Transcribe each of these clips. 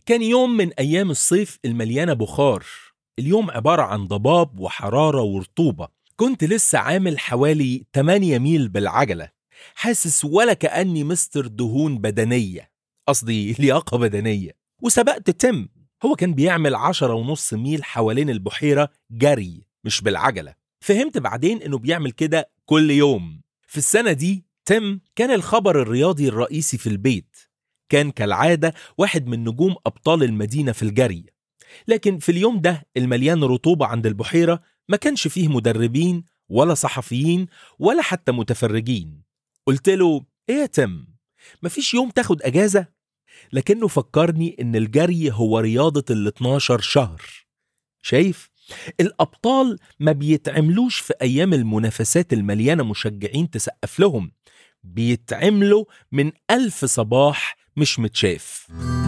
كان يوم من أيام الصيف المليانة بخار اليوم عبارة عن ضباب وحرارة ورطوبة كنت لسه عامل حوالي 8 ميل بالعجلة حاسس ولا كأني مستر دهون بدنية قصدي لياقة بدنية وسبقت تم هو كان بيعمل عشرة ونص ميل حوالين البحيرة جري مش بالعجلة فهمت بعدين انه بيعمل كده كل يوم في السنة دي تيم كان الخبر الرياضي الرئيسي في البيت كان كالعادة واحد من نجوم أبطال المدينة في الجري لكن في اليوم ده المليان رطوبة عند البحيرة ما كانش فيه مدربين ولا صحفيين ولا حتى متفرجين قلت له ايه يا تم مفيش يوم تاخد اجازة لكنه فكرني ان الجري هو رياضة ال 12 شهر شايف الابطال ما بيتعملوش في ايام المنافسات المليانة مشجعين تسقف لهم بيتعملوا من ألف صباح مش متشاف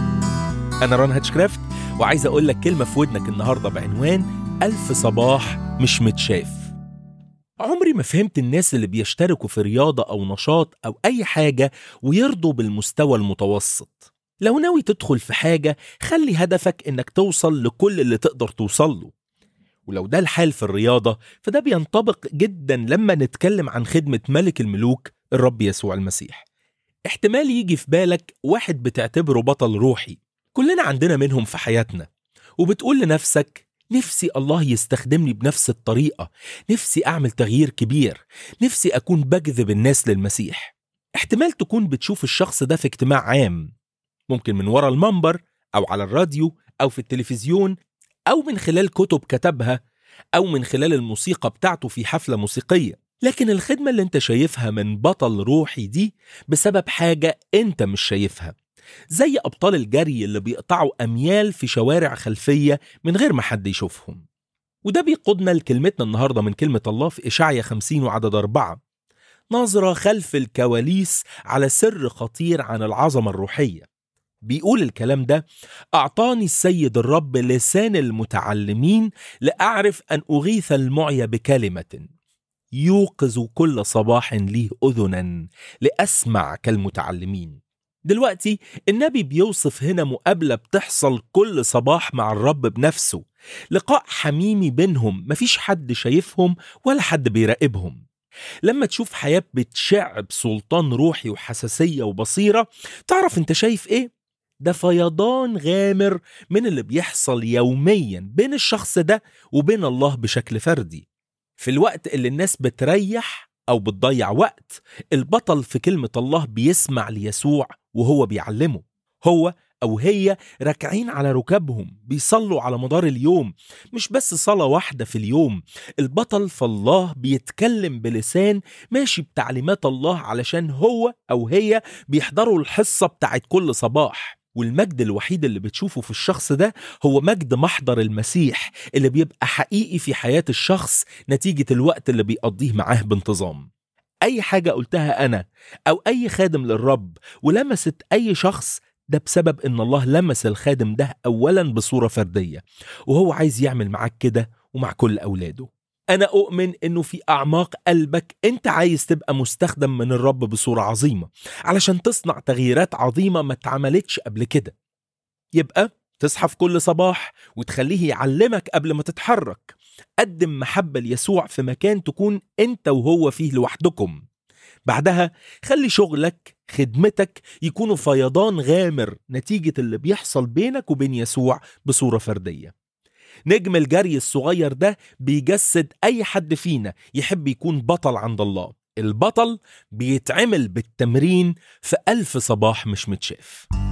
أنا ران هاتشكرافت وعايز أقول لك كلمة في ودنك النهاردة بعنوان ألف صباح مش متشاف عمري ما فهمت الناس اللي بيشتركوا في رياضة أو نشاط أو أي حاجة ويرضوا بالمستوى المتوسط لو ناوي تدخل في حاجة خلي هدفك إنك توصل لكل اللي تقدر توصل له ولو ده الحال في الرياضة فده بينطبق جدا لما نتكلم عن خدمة ملك الملوك الرب يسوع المسيح احتمال يجي في بالك واحد بتعتبره بطل روحي كلنا عندنا منهم في حياتنا وبتقول لنفسك نفسي الله يستخدمني بنفس الطريقة نفسي أعمل تغيير كبير نفسي أكون بجذب الناس للمسيح احتمال تكون بتشوف الشخص ده في اجتماع عام ممكن من ورا المنبر أو على الراديو أو في التلفزيون أو من خلال كتب كتبها أو من خلال الموسيقى بتاعته في حفلة موسيقية لكن الخدمة اللي انت شايفها من بطل روحي دي بسبب حاجة انت مش شايفها زي أبطال الجري اللي بيقطعوا أميال في شوارع خلفية من غير ما حد يشوفهم وده بيقودنا لكلمتنا النهاردة من كلمة الله في إشعيا 50 وعدد أربعة نظرة خلف الكواليس على سر خطير عن العظمة الروحية بيقول الكلام ده أعطاني السيد الرب لسان المتعلمين لأعرف أن أغيث المعي بكلمة يوقظ كل صباح لي أذنا لأسمع كالمتعلمين دلوقتي النبي بيوصف هنا مقابلة بتحصل كل صباح مع الرب بنفسه لقاء حميمي بينهم مفيش حد شايفهم ولا حد بيراقبهم لما تشوف حياة بتشع بسلطان روحي وحساسية وبصيرة تعرف انت شايف ايه؟ ده فيضان غامر من اللي بيحصل يوميا بين الشخص ده وبين الله بشكل فردي في الوقت اللي الناس بتريح أو بتضيع وقت البطل في كلمة الله بيسمع ليسوع وهو بيعلمه هو أو هي راكعين على ركابهم بيصلوا على مدار اليوم مش بس صلاة واحدة في اليوم البطل في الله بيتكلم بلسان ماشي بتعليمات الله علشان هو أو هي بيحضروا الحصة بتاعت كل صباح والمجد الوحيد اللي بتشوفه في الشخص ده هو مجد محضر المسيح اللي بيبقى حقيقي في حياة الشخص نتيجة الوقت اللي بيقضيه معاه بانتظام أي حاجة قلتها أنا أو أي خادم للرب ولمست أي شخص ده بسبب إن الله لمس الخادم ده أولا بصورة فردية وهو عايز يعمل معاك كده ومع كل أولاده أنا أؤمن إنه في أعماق قلبك أنت عايز تبقى مستخدم من الرب بصورة عظيمة علشان تصنع تغييرات عظيمة ما اتعملتش قبل كده يبقى تصحى في كل صباح وتخليه يعلمك قبل ما تتحرك قدم محبة ليسوع في مكان تكون أنت وهو فيه لوحدكم بعدها خلي شغلك خدمتك يكونوا فيضان غامر نتيجة اللي بيحصل بينك وبين يسوع بصورة فردية نجم الجري الصغير ده بيجسد أي حد فينا يحب يكون بطل عند الله البطل بيتعمل بالتمرين في ألف صباح مش متشاف